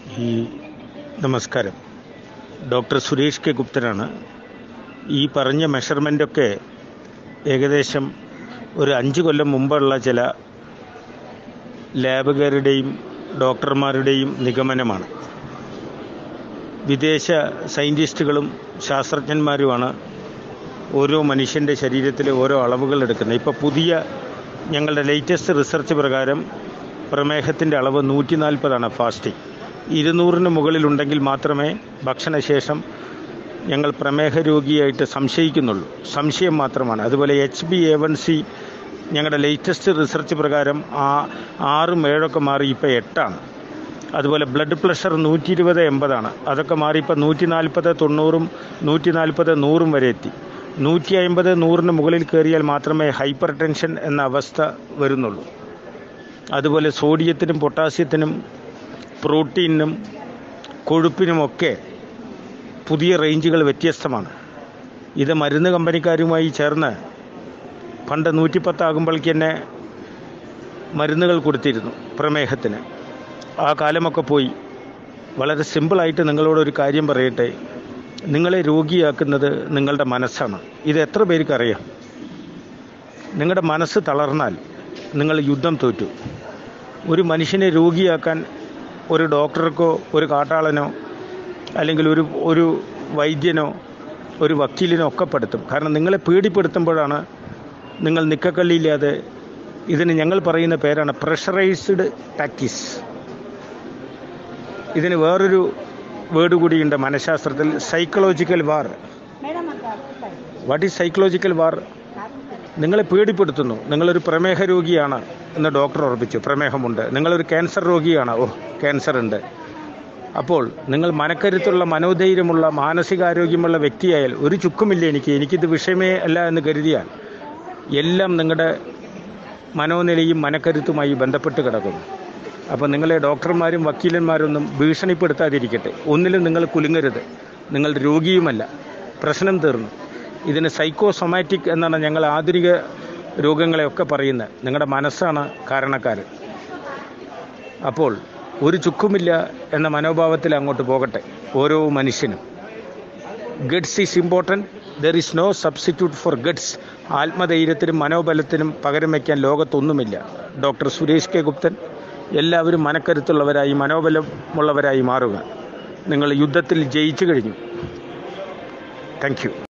ഈ നമസ്കാരം doctor Suresh K ഗുപ്തനാണ് ഈ പറഞ്ഞ മെഷർമെൻ്റൊക്കെ ഏകദേശം ഒരു അഞ്ച് കൊല്ലം മുമ്പുള്ള ചില ലാബുകാരുടെയും ഡോക്ടർമാരുടെയും നിഗമനമാണ് വിദേശ സയൻറ്റിസ്റ്റുകളും ശാസ്ത്രജ്ഞന്മാരുമാണ് ഓരോ മനുഷ്യൻ്റെ ശരീരത്തിൽ ഓരോ അളവുകൾ എടുക്കുന്നത് ഇപ്പോൾ പുതിയ ഞങ്ങളുടെ ലേറ്റസ്റ്റ് റിസർച്ച് പ്രകാരം പ്രമേഹത്തിൻ്റെ അളവ് നൂറ്റി നാൽപ്പതാണ് ഫാസ്റ്റിംഗ് ഇരുന്നൂറിന് മുകളിലുണ്ടെങ്കിൽ മാത്രമേ ഭക്ഷണശേഷം ഞങ്ങൾ പ്രമേഹ രോഗിയായിട്ട് സംശയിക്കുന്നുള്ളൂ സംശയം മാത്രമാണ് അതുപോലെ H B A one C ഞങ്ങളുടെ ലേറ്റസ്റ്റ് റിസർച്ച് പ്രകാരം ആ ആറും ഏഴൊക്കെ മാറി ഇപ്പോൾ എട്ടാണ് അതുപോലെ ബ്ലഡ് പ്രഷർ നൂറ്റി ഇരുപത് എൺപതാണ് അതൊക്കെ മാറി ഇപ്പോൾ നൂറ്റി നാൽപ്പത് തൊണ്ണൂറും നൂറ്റി നാൽപ്പത് നൂറും വരെ എത്തി നൂറ്റി അമ്പത് നൂറിന് മുകളിൽ കയറിയാൽ മാത്രമേ ഹൈപ്പർ ടെൻഷൻ എന്ന അവസ്ഥ വരുന്നുള്ളൂ അതുപോലെ സോഡിയത്തിനും പൊട്ടാസ്യത്തിനും പ്രോട്ടീനും കൊഴുപ്പിനുമൊക്കെ പുതിയ റേഞ്ചുകൾ വ്യത്യസ്തമാണ് ഇത് മരുന്ന് കമ്പനിക്കാരുമായി ചേർന്ന് പണ്ട് നൂറ്റിപ്പത്താകുമ്പോഴേക്ക് തന്നെ മരുന്നുകൾ കൊടുത്തിരുന്നു പ്രമേഹത്തിന് ആ കാലമൊക്കെ പോയി വളരെ സിമ്പിളായിട്ട് നിങ്ങളോടൊരു കാര്യം പറയട്ടെ നിങ്ങളെ രോഗിയാക്കുന്നത് നിങ്ങളുടെ മനസ്സാണ് ഇത് എത്ര പേർക്ക് അറിയാം നിങ്ങളുടെ മനസ്സ് തളർന്നാൽ നിങ്ങൾ യുദ്ധം തോറ്റു ഒരു മനുഷ്യനെ രോഗിയാക്കാൻ ഒരു ഡോക്ടർക്കോ ഒരു കാട്ടാളനോ അല്ലെങ്കിൽ ഒരു ഒരു വൈദ്യനോ ഒരു വക്കീലിനോ ഒക്കെ പെടുത്തും കാരണം നിങ്ങളെ പേടിപ്പെടുത്തുമ്പോഴാണ് നിങ്ങൾ നിക്കക്കള്ളിയില്ലാതെ ഇതിന് ഞങ്ങൾ പറയുന്ന പേരാണ് പ്രഷറൈസ്ഡ് ടാക്ടീസ് ഇതിന് വേറൊരു വേർഡ് കൂടിയുണ്ട് മനഃശാസ്ത്രത്തിൽ psychological war what is psychological war നിങ്ങളെ പേടിപ്പെടുത്തുന്നു നിങ്ങളൊരു പ്രമേഹ രോഗിയാണ് എന്ന് ഡോക്ടർ ഉറപ്പിച്ചു പ്രമേഹമുണ്ട് നിങ്ങളൊരു ക്യാൻസർ രോഗിയാണ് ഓ ക്യാൻസർ ഉണ്ട് അപ്പോൾ നിങ്ങൾ മനക്കരുത്തുള്ള മനോധൈര്യമുള്ള മാനസികാരോഗ്യമുള്ള വ്യക്തിയായാൽ ഒരു ചുക്കുമില്ല എനിക്ക് എനിക്കിത് വിഷയമേ അല്ല എന്ന് കരുതിയാൽ എല്ലാം നിങ്ങളുടെ മനോനിലയും മനക്കരുത്തുമായി ബന്ധപ്പെട്ട് കിടക്കുന്നു അപ്പോൾ നിങ്ങളെ ഡോക്ടർമാരും വക്കീലന്മാരൊന്നും ഭീഷണിപ്പെടുത്താതിരിക്കട്ടെ ഒന്നിലും നിങ്ങൾ കുലുങ്ങരുത് നിങ്ങൾ രോഗിയുമല്ല പ്രശ്നം തീർന്നു ഇതിന് സൈക്കോസൊമാറ്റിക് എന്നാണ് ഞങ്ങൾ ആധുനിക രോഗങ്ങളെയൊക്കെ പറയുന്നത് നിങ്ങളുടെ മനസ്സാണ് കാരണക്കാരൻ അപ്പോൾ ഒരു ചുക്കുമില്ല എന്ന മനോഭാവത്തിൽ അങ്ങോട്ട് പോകട്ടെ ഓരോ മനുഷ്യനും guts is important there is no substitute for guts ആത്മധൈര്യത്തിനും മനോബലത്തിനും പകരം വയ്ക്കാൻ ലോകത്തൊന്നുമില്ല ഡോക്ടർ സുരേഷ് കെ ഗുപ്തൻ എല്ലാവരും മനക്കരുത്തുള്ളവരായി മനോബലമുള്ളവരായി മാറുക നിങ്ങൾ യുദ്ധത്തിൽ ജയിച്ചു കഴിഞ്ഞു താങ്ക് യു